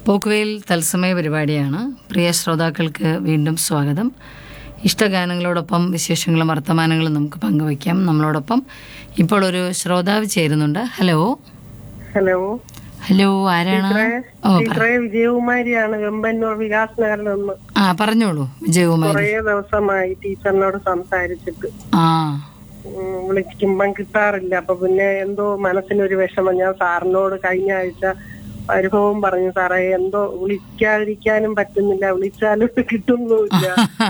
പോക്കുവെയിൽ തത്സമയ പരിപാടിയാണ് പ്രിയ ശ്രോതാക്കൾക്ക് വീണ്ടും സ്വാഗതം ഇഷ്ടഗാനങ്ങളോടൊപ്പം വിശേഷങ്ങളും വർത്തമാനങ്ങളും നമുക്ക് പങ്കുവയ്ക്കാം നമ്മളോടൊപ്പം ഇപ്പോൾ ഒരു ശ്രോതാവ് ചേരുന്നുണ്ട് ഹലോ ഹലോ ഹലോ ആരാണ് ഓ പറ ടീച്ചറെ വിജയകുമാരിയാണ് വെമ്പന്നൂർ വികാസ് നഗറിൽ നിന്ന് ആ പറഞ്ഞോളൂ വിജയകുമാരി കുറേ ദിവസമായി ടീച്ചറിനോട് സംസാരിച്ചിട്ട് ആ ഉം, വിളിക്കുമ്പം കിട്ടാറില്ല അപ്പൊ പിന്നെ എന്തോ മനസ്സിനൊരു വിഷമം ഞാൻ സാറിനോട് കഴിഞ്ഞ ആഴ്ച അനുഭവം പറഞ്ഞു സാറേ എന്തോ വിളിക്കാതിരിക്കാനും പറ്റുന്നില്ല വിളിച്ചാലും കിട്ടുന്നുമില്ല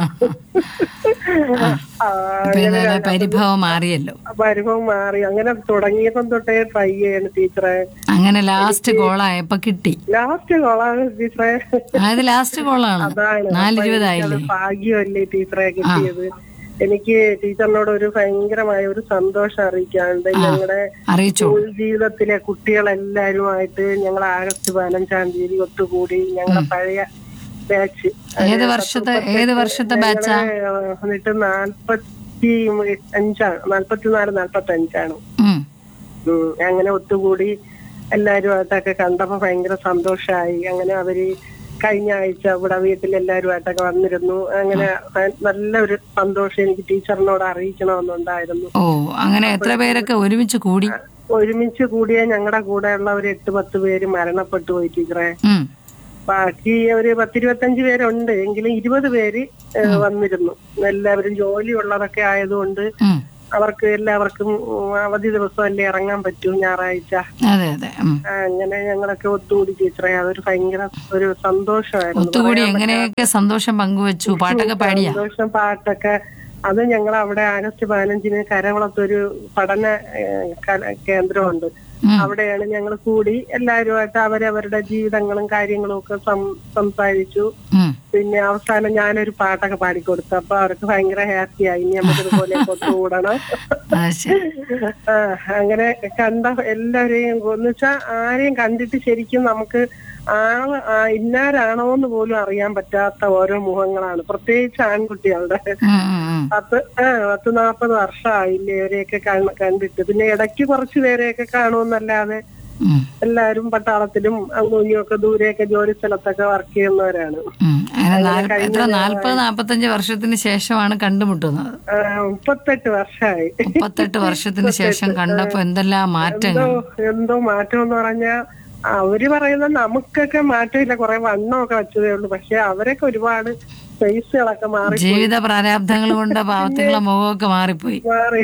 ആ, പിന്നെ പരിഭവം മാറിയല്ലോ അപ്പൊ അനുഭവം മാറി അങ്ങനെ തുടങ്ങിയപ്പം തൊട്ടേ ട്രൈ ചെയ്യണം ടീച്ചറെ അങ്ങനെ ലാസ്റ്റ് കോളായപ്പോ കിട്ടി ലാസ്റ്റ് കോളാണ് ടീച്ചറെ അതായത് ലാസ്റ്റ് കോളാണ് അതാണ് നാല് അപ്പൊ ഇരുപതായില്ലേ എനിക്കത് ഭാഗ്യമല്ലേ ടീച്ചറെ കിട്ടിയത് എനിക്ക് ടീച്ചറിനോട് ഒരു ഭയങ്കരമായ ഒരു സന്തോഷം അറിയിക്കാനുണ്ട് ഞങ്ങളുടെ അറിയിച്ചോ സ്കൂൾ ജീവിതത്തിലെ കുട്ടികളെല്ലാരുമായിട്ട് ഞങ്ങൾ ആഗസ്റ്റ് പതിനഞ്ചാം തീയതി ഒത്തുകൂടി ഞങ്ങളുടെ പഴയ ബാച്ച് ഏത് വർഷത്തെ ഏത് വർഷത്തെ ബാച്ചാ എന്നിട്ട് നാൽപ്പത്തി അഞ്ചാണ് നാൽപ്പത്തിനാല് നാൽപ്പത്തി അഞ്ചാണ് ഉം ഉം, അങ്ങനെ ഒത്തുകൂടി എല്ലാരുമായിട്ടൊക്കെ കണ്ടപ്പോ ഭയങ്കര സന്തോഷമായി അങ്ങനെ അവര് കഴിഞ്ഞ ആഴ്ച ഇവിടെ വീട്ടിലെല്ലാരുമായിട്ടൊക്കെ വന്നിരുന്നു അങ്ങനെ നല്ലൊരു സന്തോഷം എനിക്ക് ടീച്ചറിനോട് അറിയിക്കണമെന്നുണ്ടായിരുന്നു ഓ അങ്ങനെ എത്ര പേരൊക്കെ ഒരുമിച്ച് കൂടി ഒരുമിച്ച് കൂടിയ ഞങ്ങളുടെ കൂടെയുള്ള ഒരു എട്ട് പത്ത് പേര് മരണപ്പെട്ടു പോയി ടീച്ചറെ ഉം ബാക്കി ഒരു പത്തിരുപത്തഞ്ച് പേരുണ്ട് എങ്കിലും ഇരുപത് പേര് ഏഹ്, വന്നിരുന്നു എല്ലാവരും ജോലിയുള്ളതൊക്കെ ആയതുകൊണ്ട് ഉം അവർക്ക് എല്ലാവർക്കും ഉം, അവധി ദിവസമല്ലേ ഇറങ്ങാൻ പറ്റൂ ഞായറാഴ്ച അതെ അതെ ഉം ആ, അങ്ങനെ ഞങ്ങളൊക്കെ ഒത്തുകൂടി ടീച്ചറെ അതൊരു ഭയങ്കര ഒരു സന്തോഷമായിരുന്നു ഒത്തുകൂടി എങ്ങനെയൊക്കെ സന്തോഷം പങ്കുവച്ചു പാട്ടൊക്കെ പാടിയാ സന്തോഷം പാട്ടൊക്കെ അത് ഞങ്ങൾ അവിടെ ആഗസ്റ്റ് പതിനഞ്ചിന് കരവളത്തൊരു പഠന ഏഹ്, കല- കേന്ദ്രമുണ്ട് ഉം. അവിടെയാണ് ഞങ്ങൾ കൂടി എല്ലാവരുമായിട്ട് അവരവരുടെ ജീവിതങ്ങളും കാര്യങ്ങളും ഒക്കെ സം- സംസാരിച്ചു ഉം പിന്നെ അവസാനം ഞാനൊരു പാട്ടൊക്കെ പാടിക്കൊടുത്തു അപ്പൊ അവർക്ക് ഭയങ്കര ഹാപ്പിയായി ഇനി നമുക്ക് ഇതുപോലെ ഒത്തുകൂടണം അത് ശരി ആ, അങ്ങനെ കണ്ട എല്ലാവരെയും എന്ന് വെച്ചാൽ ആരെയും കണ്ടിട്ട് ശരിക്കും നമുക്ക് ആള് ആ ഇന്നാരാണോ എന്ന് പോലും അറിയാൻ പറ്റാത്ത ഓരോ മുഖങ്ങളാണ് പ്രത്യേകിച്ച് ആൺകുട്ടികളുടെ ഉം ഉം ഉം പത്ത് ആ പത്ത് നാപ്പത് വർഷമായില്ലേ ഇവരെയൊക്കെ കണ്ട- കണ്ടിട്ട് പിന്നെ ഇടയ്ക്ക് കുറച്ച് പേരെയൊക്കെ കാണുമെന്നല്ലാതെ ഉം എല്ലാരും പട്ടാളത്തിലും അങ്ങും ഒക്കെ ദൂരെയൊക്കെ ജോലി സ്ഥലത്തൊക്കെ വർക്ക് ചെയ്യുന്നവരാണ് ഉം. അങ്ങനെ നാല്- എത്ര നാല്പത് നാപ്പത്തഞ്ച് വർഷത്തിന് ശേഷമാണ് കണ്ടുമുട്ടുന്നത് ആ, മുപ്പത്തെട്ട് വർഷമായി മുപ്പത്തെട്ട് വർഷത്തിന് ശേഷം കണ്ടപ്പോ എന്തെല്ലാം മാറ്റങ്ങൾ എന്തോ എന്തോ മാറ്റം എന്ന് പറഞ്ഞാ അവര് പറയുന്ന നമുക്കൊക്കെ മാറ്റമില്ല കുറെ വണ്ണമൊക്കെ വെച്ചതേ ഉള്ളൂ പക്ഷെ അവരൊക്കെ ഒരുപാട് ഫേസുകളൊക്കെ മാറി ജീവിത പ്രാരാബ്ദങ്ങൾ കൊണ്ട് പാവത്തുങ്ങളെ മുഖമൊക്കെ മാറിപ്പോയി മാറി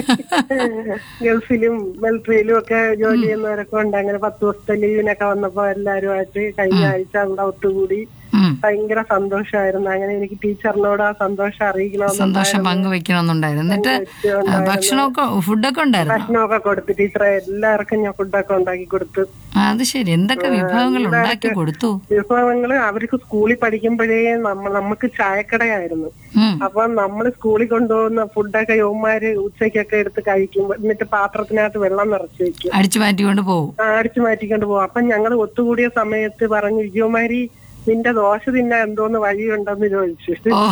ഗൾഫിലും മിലിറ്ററിയിലും ഒക്കെ ജോലി ചെയ്യുന്നവരൊക്കെ ഉണ്ട് അങ്ങനെ പത്ത് ദിവസത്തെ ലീവിനൊക്കെ വന്നപ്പോ എല്ലാരുമായിട്ട് കഴിഞ്ഞ ആഴ്ച അവിടെ ഒത്തുകൂടി ഉം ഭയങ്കര സന്തോഷമായിരുന്നു അങ്ങനെ എനിക്ക് ടീച്ചറിനോട് ആ സന്തോഷം അറിയിക്കണമെന്ന് സന്തോഷം പങ്കുവെക്കണമെന്നുണ്ടായിരുന്നു എന്നിട്ട് ആ, ഭക്ഷണമൊക്കെ ഫുഡൊക്കെ ഉണ്ടായിരുന്നു ഭക്ഷണമൊക്കെ കൊടുത്തു ടീച്ചറെ എല്ലാവർക്കും ഞാൻ ഫുഡൊക്കെ ഉണ്ടാക്കി കൊടുത്തു ആ, അത് ശരി എന്തൊക്കെ വിഭവങ്ങൾ ഉണ്ടാക്കി കൊടുത്തു വിഭവങ്ങള് അവർക്ക് സ്കൂളിൽ പഠിക്കുമ്പോഴേ നമ്മ നമുക്ക് ചായക്കടയായിരുന്നു ഉം അപ്പൊ നമ്മൾ സ്കൂളിൽ കൊണ്ടുപോകുന്ന ഫുഡൊക്കെ യൗമാര് ഉച്ചയ്ക്കൊക്കെ എടുത്ത് കഴിക്കും എന്നിട്ട് പാത്രത്തിനകത്ത് വെള്ളം നിറച്ച് വെക്കും അടിച്ചു മാറ്റിക്കൊണ്ട് പോകും ആ, അടിച്ചു മാറ്റിക്കൊണ്ട് പോകും അപ്പൊ ഞങ്ങൾ ഒത്തുകൂടിയ സമയത്ത് പറഞ്ഞു വിജയകുമാരി നിന്റെ ദോശ തിന്നാൻ എന്തോന്ന് വഴിയുണ്ടെന്ന് ചോദിച്ചു ഓ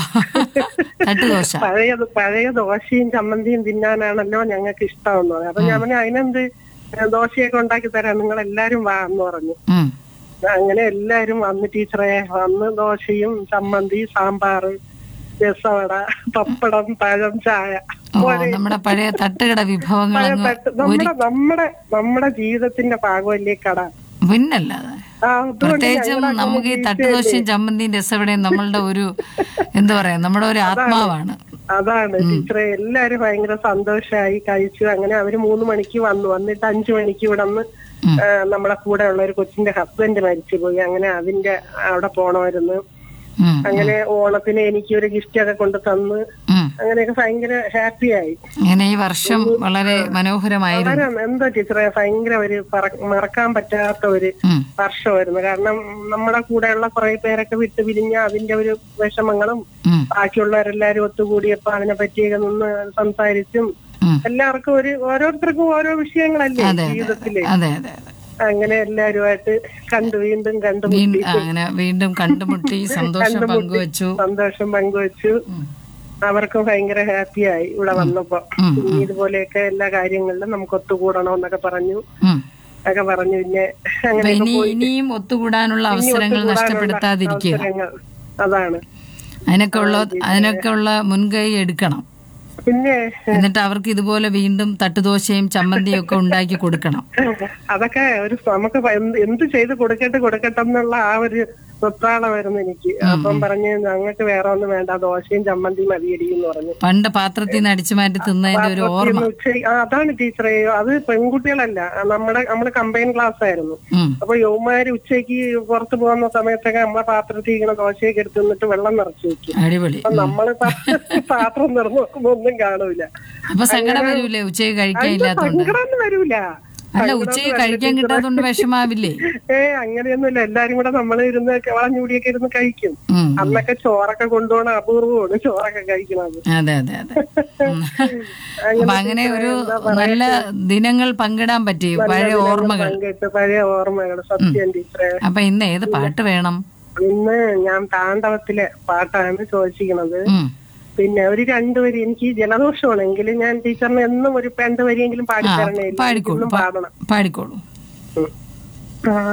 തട്ടുദോശ പഴയ പഴയ ദോശയും ചമ്മന്തിയും തിന്നാനാണല്ലോ ഞങ്ങൾക്ക് ഇഷ്ടമെന്ന് പറഞ്ഞു അപ്പൊ ഞാൻ പറഞ്ഞു അതിനെന്ത് ഏ, ദോശയൊക്കെ ഉണ്ടാക്കി തരാം നിങ്ങൾ എല്ലാരും വാ എന്ന് പറഞ്ഞു ഉം അങ്ങനെ എല്ലാരും വന്ന് ടീച്ചറെ വന്ന് ദോശയും ചമ്മന്തി സാമ്പാറ് രസവട പപ്പടം പഴം ചായ ഓ നമ്മുടെ പഴയ തട്ടുകട വിഭവങ്ങൾ അങ്ങ് തട്ട് നമ്മുടെ നമ്മുടെ നമ്മുടെ ജീവിതത്തിന്റെ ഭാഗമല്ലേ കട പിന്നല്ലാതെ ആ, അതുകൊണ്ട് പ്രത്യേകിച്ചും ഞങ്ങളൊക്കെ നമുക്ക് ഈ തട്ടുദോശയും ചമ്മന്തിയും രസവടയും നമ്മളുടെ ഒരു എന്താ പറയാ നമ്മുടെ ഒരു ആത്മാവാണ് അതാണ് ടീച്ചറെ എല്ലാരും ഭയങ്കര സന്തോഷമായി കഴിച്ചു അങ്ങനെ അവര് മൂന്ന് മണിക്ക് വന്നു വന്നിട്ട് അഞ്ചു മണിക്ക് ഇവിടെ നിന്ന് ഉം. നമ്മളെ കൂടെ ഉള്ള ഒരു കൊച്ചിന്റെ ഹസ്ബൻഡ് മരിച്ചുപോയി അങ്ങനെ അതിന്റെ അവിടെ പോണമായിരുന്നു ഉം, അങ്ങനെ ഓണത്തിന് എനിക്ക് ഒരു ഗിഫ്റ്റ് ഒക്കെ കൊണ്ട് തന്ന് ഉം. അങ്ങനെയൊക്കെ ഭയങ്കര ഹാപ്പിയായി ഇങ്ങനെ ഈ വർഷം വളരെ മനോഹരമായിരുന്നു വളരെ എന്താ ടീച്ചറെ ഭയങ്കര ഒരു പറ- മറക്കാൻ പറ്റാത്ത ഒരു ഉം, വർഷമായിരുന്നു കാരണം നമ്മുടെ കൂടെയുള്ള കുറെ പേരൊക്കെ വിട്ടു പിരിഞ്ഞ അതിന്റെ ഒരു വിഷമങ്ങളും ഉം, ബാക്കിയുള്ളവരെല്ലാരും ഒത്തുകൂടിയപ്പോ അതിനെ പറ്റിയൊക്കെ നിന്ന് സംസാരിച്ചും ഉം. എല്ലാവർക്കും ഒരു ഓരോരുത്തർക്കും ഓരോ വിഷയങ്ങളല്ലേ അതെ അതെ ജീവിതത്തില് അതെ അതെ അതെ അങ്ങനെ എല്ലാരുമായിട്ട് കണ്ടു വീണ്ടും കണ്ടു വീണ്ടും അങ്ങനെ വീണ്ടും കണ്ടുമുട്ടി സന്തോഷം പങ്കുവച്ചു സന്തോഷം പങ്കുവച്ചു ഉം. അവർക്കും ഭയങ്കര ഹാപ്പിയായി ഇവിടെ വന്നപ്പോ ഉം, ഇനി ഇതുപോലെയൊക്കെ എല്ലാ കാര്യങ്ങളിലും നമുക്ക് ഒത്തുകൂടണം എന്നൊക്കെ പറഞ്ഞു ഉം. ഒക്കെ പറഞ്ഞു പിന്നെ അങ്ങനെ അപ്പൊ ഇനി ഇനിയും ഒത്തുകൂടാനുള്ള അവസരങ്ങൾ നഷ്ടപ്പെടുത്താതിരിക്കുക അവസരങ്ങൾ അതാണ് അതിനൊക്കെ ഉള്ള അതിനൊക്കെ ഉള്ള മുൻകൈ എടുക്കണം പിന്നെ എന്നിട്ട് അവർക്ക് ഇതുപോലെ വീണ്ടും തട്ടുദോശയും ചമ്മന്തിയും ഒക്കെ ഉണ്ടാക്കി കൊടുക്കണം അതൊക്കെ ഒരു നമുക്ക് എന്ത് എന്ത് ചെയ്ത് കൊടുക്കട്ടെ കൊടുക്കട്ടെ എന്നുള്ള ആ ഒരു വെപ്രാളമായിരുന്നു എനിക്ക് അപ്പം പറഞ്ഞ് ഞങ്ങൾക്ക് വേറെ ഒന്നും വേണ്ട ദോശയും ചമ്മന്തിയും മതിയടി എന്ന് പറഞ്ഞു പണ്ട് പാത്രത്തിൽ നിന്ന് അടിച്ചു മാറ്റി തിന്നതിന്റെ ഒരു ഓർമ്മ ഇന്ന് ഉച്ച- ആ, അതാണ് ടീച്ചറെ അത് പെൺകുട്ടികളല്ല നമ്മുടെ നമ്മള് കമ്പൈൻ ക്ലാസ് ആയിരുന്നു ഉം. അപ്പൊ യൗമാര് ഉച്ചയ്ക്ക് പുറത്തു പോകുന്ന സമയത്തൊക്കെ നമ്മളെ പാത്രത്തിൽ ഇങ്ങനെ ദോശയൊക്കെ എടുത്ത് നിന്നിട്ട് വെള്ളം നിറച്ചു വെക്കും അടിപൊളി അപ്പൊ നമ്മള് പാ- പാത്രം നിറഞ്ഞു നോക്കുമ്പോ ഒന്നും കാണൂല അപ്പൊ സങ്കടം വരൂലേ ഉച്ചയ്ക്ക് കഴിക്കാൻ ഇല്ലാത്തോണ്ട് സങ്കടമൊന്നും വരൂല അല്ല ഉച്ചയ്ക്ക് കഴിക്കാൻ കിട്ടാത്തോണ്ട് വിഷമാവില്ലേ ഏ അങ്ങനെയൊന്നുമില്ല എല്ലാരും കൂടെ നമ്മൾ ഇരുന്ന് വളഞ്ഞൂടിയൊക്കെ ഇരുന്ന് കഴിക്കും ഉം. അന്നൊക്കെ ചോറൊക്കെ കൊണ്ടുപോകണ അപൂർവമാണ് ചോറൊക്കെ കഴിക്കണത് അതെ അതെ അതെ ഉം. അപ്പൊ അങ്ങനെ ഒരു നല്ല ദിനങ്ങൾ പങ്കിടാൻ പറ്റി പഴയ ഓർമ്മകൾ പങ്കിട്ട് പഴയ ഓർമ്മകൾ സത്യം ടീച്ചറെ അപ്പൊ ഇന്ന് ഏത് പാട്ട് വേണം ഇന്ന് ഞാൻ താണ്ഡവത്തിലെ പാട്ടാണ് ചോദിച്ചിരിക്കണത് ഉം. പിന്നെ ഒരു രണ്ടു വരി എനിക്ക് ഈ ജലദോഷമാണെങ്കിൽ ഞാൻ ടീച്ചറിന് എന്നും ഒരു രണ്ടു വരിയെങ്കിലും പാടിത്തരണേ പാടിക്കോളൂ ഇന്നും പാ- പാടണം പാടിക്കോളൂ ഉം. ആ